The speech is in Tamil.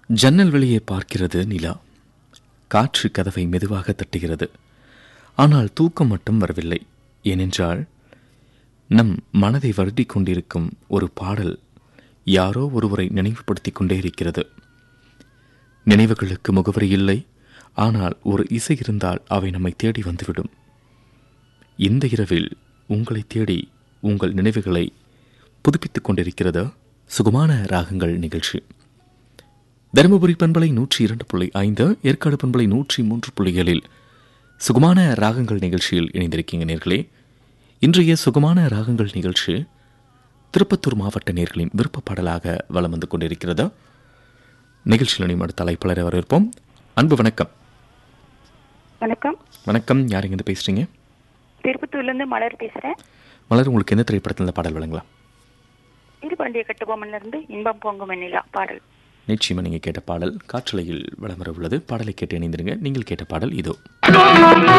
ஜன்னல் வெளியே பார்க்கிறது நிலா காற்று கதவை மெதுவாக தட்டுகிறது ஆனால் தூக்கம் மட்டும் வரவில்லை ஏனென்றால் நம் மனதை வருடிக் கொண்டிருக்கும் ஒரு பாடல் யாரோ ஒருவரை நினைவுபடுத்திக் கொண்டே இருக்கிறது நினைவுகளுக்கு முகவரி இல்லை ஆனால் ஒரு இசை இருந்தால் அவை நம்மை தேடி வந்துவிடும் இந்த இரவில் உங்களை தேடி உங்கள் நினைவுகளை புதுப்பித்துக் கொண்டிருக்கிறது சுகமான ராகங்கள் நிகழ்ச்சி தருமபுரி பண்பலை நூற்றி இரண்டு புள்ளி ஐந்து ஏற்காடு பண்பலை நூற்றி மூன்று புள்ளிகளில் சுகமான ராகங்கள் நிகழ்ச்சியில் இணைந்திருக்கீங்க நேர்களே இன்றைய சுகமான ராகங்கள் நிகழ்ச்சி திருப்பத்தூர் மாவட்ட நேர்களின் விருப்ப பாடலாக வலம் வந்து கொண்டிருக்கிறது நிகழ்ச்சியில் இணையும் அடுத்த அழைப்பாளரை வரவேற்போம் அன்பு வணக்கம் வணக்கம் வணக்கம் யார் இருந்து பேசுறீங்க திருப்பத்தூர்ல இருந்து மலர் பேசுறேன் மலர் உங்களுக்கு எந்த திரைப்படத்தில் இந்த பாடல் வழங்கலாம் இருபண்டிய கட்டுபொம்மன்ல இருந்து இன்பம் பொங்கும் வெண்ணிலா பாடல் நிச்சயமா நீங்க கேட்ட பாடல் காற்றலையில் வலம் வர உள்ளது பாடலை கேட்டு இணைந்திருங்க நீங்கள் கேட்ட பாடல் இதோ